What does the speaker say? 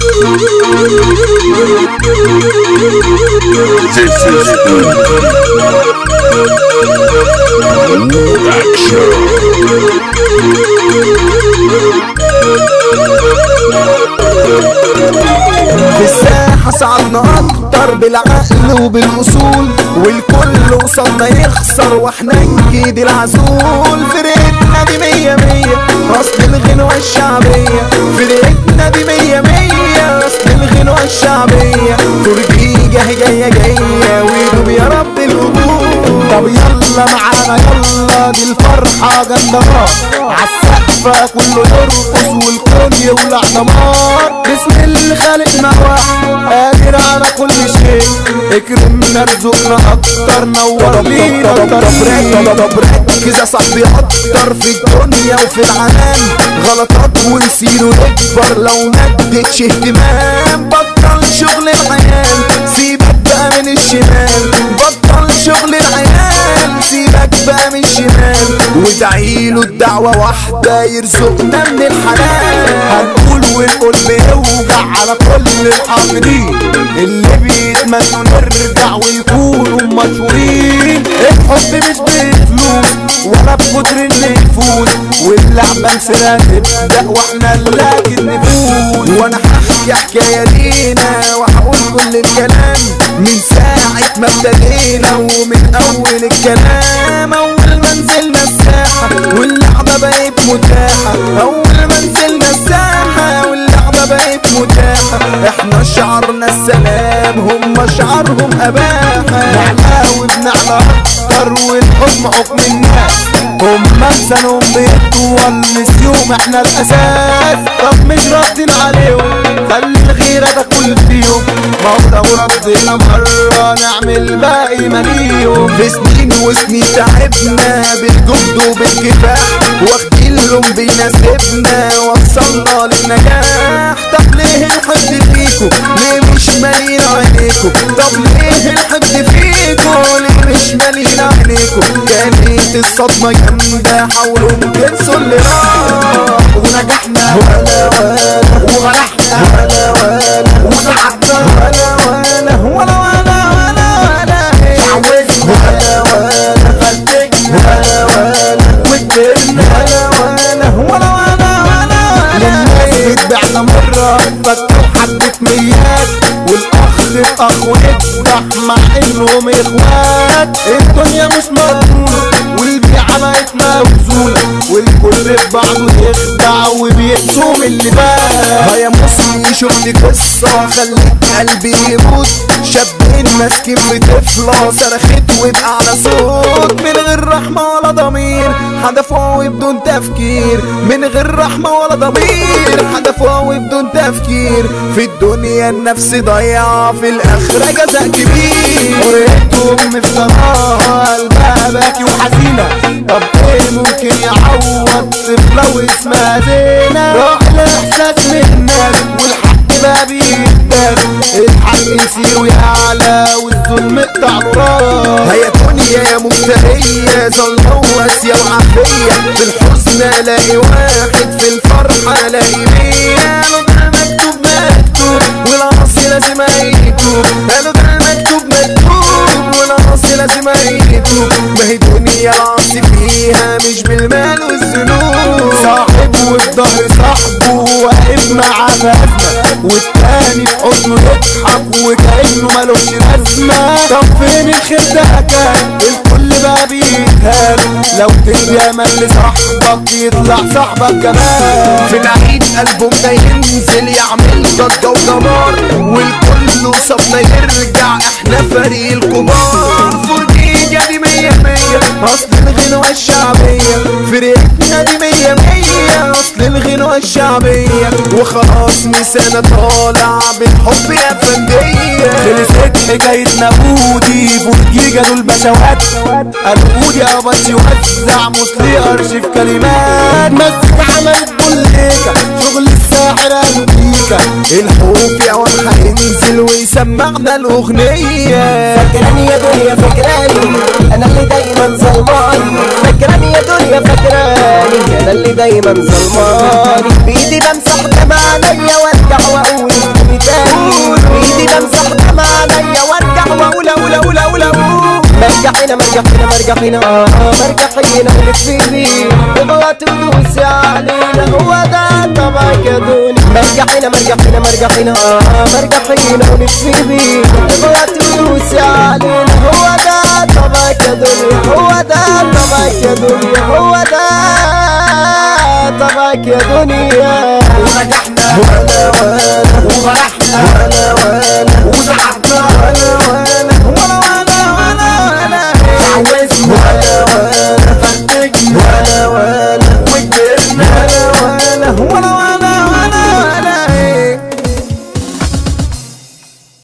This is Action. في الساحة صعدنا أكتر بالعقل وبالأصول والكل وصلنا يخسر واحنا نجيد العزول فرقتنا دي مية مية أصل الغنوة الشعبية فرقتنا دي مية مية أصل الغنوة الشعبية تركيجة هي جاية جاية ويدوب يا رب القبول طب يلا معانا يلا دي الفرحة جامدة نار عالسقفة كله يرقص والكون يولع دمار باسم اللي خالقنا واحد قادر على كل شيء اكرمنا ارزقنا اكتر نور لينا طب ركز يا صاحبي اكتر في الدنيا وفي العالم غلطات ونسيله يكبر لو مدتش اهتمام بطل شغل العيال سيبك بقى من الشمال بطل شغل العيال سيبك بقى من الشمال وادعيله الدعوة واحدة يرزقنا من الحلال هنقول والقول بيوجع على كل الحاضرين اللي بيتمنوا نرجع ويكونوا مشهورين الحب مش بفلوس ولا بقدر ان يفوز واللعبة مسيرها تبدأ واحنا نلاقي النفوس وانا هحكي حكاية لينا وهقول كل الكلام من ساعة ما ابتدينا ومن اول الكلام اول ما نزلنا الساحة واللعبة بقت متاحة اول ما نزلنا الساحة واللعبة بقت متاحة احنا شعرنا السلام هم شعرهم اباحة نعلى وبنعلى اكتر والحكم حكم الناس هم لسانهم بيطول نسيهم احنا الاساس طب مش ردين عليهم خلي الغيرة تاكل فيهم ما هو لو ردينا مرة نعمل باقي مليهم في سنين وسنين تعبنا بالجهد وبالكفاح واخدين لهم بيناسبنا وصلنا للنجاح طب ليه الحقد فيكم ليه مش مالين عينيكم طب ليه الحقد فيكم ليه مش مالين عينيكم كانت الصدمة جامدة حاولوا تنسوا اللي راح ونجحنا ولا ولا وغلحنا ولا ولا وصعدنا ولا ولا ولا ولا ولا ولا تعودنا ولا ولا فلتكنا ولا ولا وكبرنا ولا ولا ولا ولا ولا للناس بتبيعنا مرة فتحوا حبة ميات والأخ بأخ ويفتح مع إنهم إخوات الدنيا مش مضمونة والبيعة بقت موزونة والكل في بعضه يخدع وبيقسم اللي فات يا مسلم شفت قصة خلت قلبي يموت شابين ماسكين في طفلة صرخت وبأعلى صوت من غير رحمة ولا ضمير حدفوه بدون تفكير من غير رحمة ولا ضمير حدفوه بدون تفكير في الدنيا النفس ضيعة في الآخرة جزاء كبير قريتهم مفتراها قلبها باكي وحزينة طب ايه ممكن يعوض طفلة واسمها زينة راح الإحساس من الناس والحق بقى بيداس الحق يسير ويعلى والظلم يقطع راس هيا دنيا يا مفترية ظلمة وقاسية وعافية في الحزن الاقي واحد في الفرحة الاقي مية قالوا ده مكتوب مكتوب والعصي لازم هيتوب قالوا ده مكتوب مكتوب والعصي لازم هيتوب ما هي دنيا العصي فيها مش بالمال والذنوب صاحب والظهر صاحبه واقف مع بازمة والتاني في حضنه يضحك وكأنه ملوش لازمة طب فين الخير ده كان الكل بقى بيتهان لو تدي امل لصاحبك يطلع صاحبك كمان في العيد ألبومنا ينزل يعمل ضجة ودمار والكل وصفنا يرجع احنا فريق الكبار فرجيجة دي مية مية أصل الغنوة الشعبية فرقتنا دي مية مية أصل الغنوة الشعبية وخلاص مسانة طالع بالحب يا فندية خلصت حكايتنا بودي فرجيجة دول بشوات البودي أبطي وزع مصلي قرش في كلمات مسك عملت بوليكا شغل الساحر أمريكا الحب يا واد هينزل ويسمعنا الأغنية فاكراني يا دنيا فاكراني انا اللي دايما ظلماني فاكراني يا دنيا فاكراني انا اللي دايما ظلماني بايدي بمسح دمع عينيا وارجع واقول مرجحينا مرجحينا مرجحينا آه مرجحينا ونفيبي اغلط ودوس علينا هو ده طبعك يا دنيا مرجحينا مرجحينا مرجحينا آه مرجحينا ونفيبي اغلط ودوس علينا هو ده طبعك يا دنيا هو ده طبعك يا دنيا هو ده طبعك يا دنيا ونجحنا ولا ولا وفرحنا ولا ولا وزعقنا ولا ولا